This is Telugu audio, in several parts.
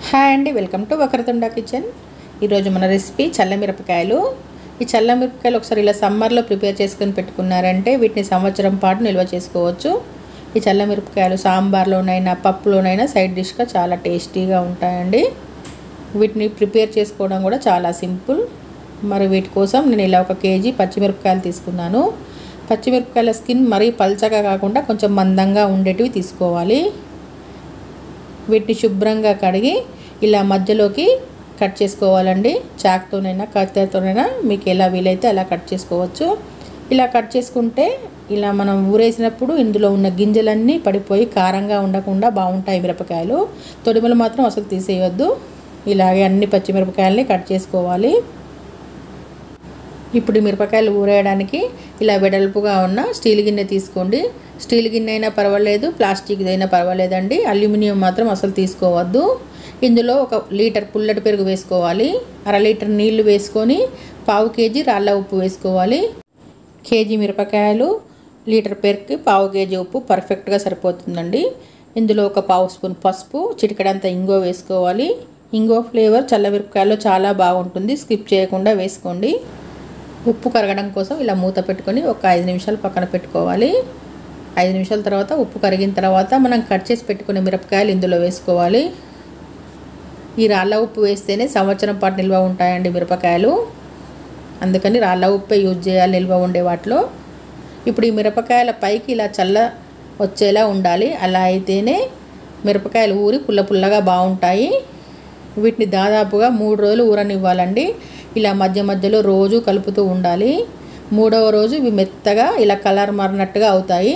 హాయ్ అండి వెల్కమ్ టు వకరతుండ కిచెన్ ఈరోజు మన రెసిపీ చల్లమిరపకాయలు ఈ చల్లమిరపకాయలు ఒకసారి ఇలా సమ్మర్లో ప్రిపేర్ చేసుకొని పెట్టుకున్నారంటే వీటిని సంవత్సరం పాటు నిల్వ చేసుకోవచ్చు ఈ చల్లమిరపకాయలు సాంబార్లోనైనా పప్పులోనైనా సైడ్ డిష్గా చాలా టేస్టీగా ఉంటాయండి వీటిని ప్రిపేర్ చేసుకోవడం కూడా చాలా సింపుల్ మరి వీటి కోసం నేను ఇలా ఒక కేజీ పచ్చిమిరపకాయలు తీసుకున్నాను పచ్చిమిరపకాయల స్కిన్ మరీ పల్చగా కాకుండా కొంచెం మందంగా ఉండేటివి తీసుకోవాలి వీటిని శుభ్రంగా కడిగి ఇలా మధ్యలోకి కట్ చేసుకోవాలండి చాక్తోనైనా కత్తెరతోనైనా మీకు ఎలా వీలైతే అలా కట్ చేసుకోవచ్చు ఇలా కట్ చేసుకుంటే ఇలా మనం ఊరేసినప్పుడు ఇందులో ఉన్న గింజలన్నీ పడిపోయి కారంగా ఉండకుండా బాగుంటాయి మిరపకాయలు తొడిమలు మాత్రం అసలు తీసేయొద్దు ఇలాగే అన్ని పచ్చిమిరపకాయలని కట్ చేసుకోవాలి ఇప్పుడు ఈ మిరపకాయలు ఊరేయడానికి ఇలా వెడల్పుగా ఉన్న స్టీల్ గిన్నె తీసుకోండి స్టీల్ గిన్నె అయినా పర్వాలేదు ప్లాస్టిక్ అయినా పర్వాలేదండి అల్యూమినియం మాత్రం అసలు తీసుకోవద్దు ఇందులో ఒక లీటర్ పుల్లటి పెరుగు వేసుకోవాలి అర లీటర్ నీళ్లు వేసుకొని పావు కేజీ రాళ్ళ ఉప్పు వేసుకోవాలి కేజీ మిరపకాయలు లీటర్ పెరుగుకి పావు కేజీ ఉప్పు పర్ఫెక్ట్గా సరిపోతుందండి ఇందులో ఒక పావు స్పూన్ పసుపు చిటికడంత ఇంగో వేసుకోవాలి ఇంగో ఫ్లేవర్ చల్లమిరపకాయల్లో చాలా బాగుంటుంది స్కిప్ చేయకుండా వేసుకోండి ఉప్పు కరగడం కోసం ఇలా మూత పెట్టుకొని ఒక ఐదు నిమిషాలు పక్కన పెట్టుకోవాలి ఐదు నిమిషాల తర్వాత ఉప్పు కరిగిన తర్వాత మనం కట్ చేసి పెట్టుకునే మిరపకాయలు ఇందులో వేసుకోవాలి ఈ రాళ్ళ ఉప్పు వేస్తేనే సంవత్సరం పాటు నిల్వ ఉంటాయండి మిరపకాయలు అందుకని రాళ్ళ ఉప్పే యూజ్ చేయాలి నిల్వ ఉండే వాటిలో ఇప్పుడు ఈ మిరపకాయల పైకి ఇలా చల్ల వచ్చేలా ఉండాలి అలా అయితేనే మిరపకాయలు ఊరి పుల్ల పుల్లగా బాగుంటాయి వీటిని దాదాపుగా మూడు రోజులు ఊరనివ్వాలండి ఇలా మధ్య మధ్యలో రోజు కలుపుతూ ఉండాలి మూడవ రోజు ఇవి మెత్తగా ఇలా కలర్ మారినట్టుగా అవుతాయి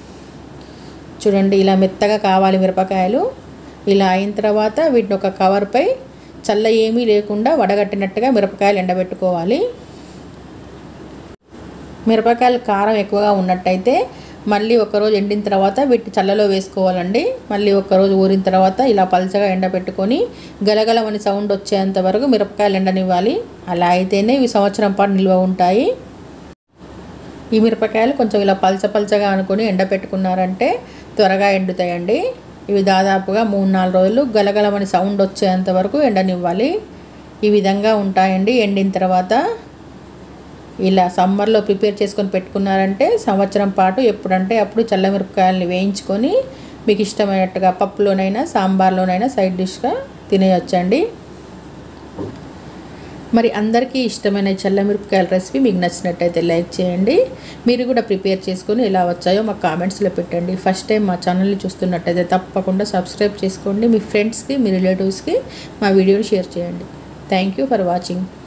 చూడండి ఇలా మెత్తగా కావాలి మిరపకాయలు ఇలా అయిన తర్వాత వీటిని ఒక కవర్పై చల్ల ఏమీ లేకుండా వడగట్టినట్టుగా మిరపకాయలు ఎండబెట్టుకోవాలి మిరపకాయలు కారం ఎక్కువగా ఉన్నట్టయితే మళ్ళీ ఒకరోజు ఎండిన తర్వాత వీటిని చల్లలో వేసుకోవాలండి మళ్ళీ ఒకరోజు ఊరిన తర్వాత ఇలా పల్చగా ఎండబెట్టుకొని గలగలమని సౌండ్ వచ్చేంత వరకు మిరపకాయలు ఎండనివ్వాలి అలా అయితేనే ఇవి సంవత్సరం పాటు నిల్వ ఉంటాయి ఈ మిరపకాయలు కొంచెం ఇలా పల్చ పల్చగా అనుకొని ఎండబెట్టుకున్నారంటే త్వరగా ఎండుతాయండి ఇవి దాదాపుగా మూడు నాలుగు రోజులు గలగలమని సౌండ్ వచ్చేంత వరకు ఎండనివ్వాలి ఈ విధంగా ఉంటాయండి ఎండిన తర్వాత ఇలా సమ్మర్లో ప్రిపేర్ చేసుకొని పెట్టుకున్నారంటే సంవత్సరం పాటు ఎప్పుడంటే అప్పుడు చల్లమిరపకాయలని వేయించుకొని మీకు ఇష్టమైనట్టుగా పప్పులోనైనా సాంబార్లోనైనా సైడ్ డిష్గా తినేయొచ్చండి మరి అందరికీ ఇష్టమైన చల్లమిరపకాయల రెసిపీ మీకు నచ్చినట్టయితే లైక్ చేయండి మీరు కూడా ప్రిపేర్ చేసుకొని ఎలా వచ్చాయో మా కామెంట్స్లో పెట్టండి ఫస్ట్ టైం మా ఛానల్ని చూస్తున్నట్టయితే తప్పకుండా సబ్స్క్రైబ్ చేసుకోండి మీ ఫ్రెండ్స్కి మీ రిలేటివ్స్కి మా వీడియోని షేర్ చేయండి థ్యాంక్ యూ ఫర్ వాచింగ్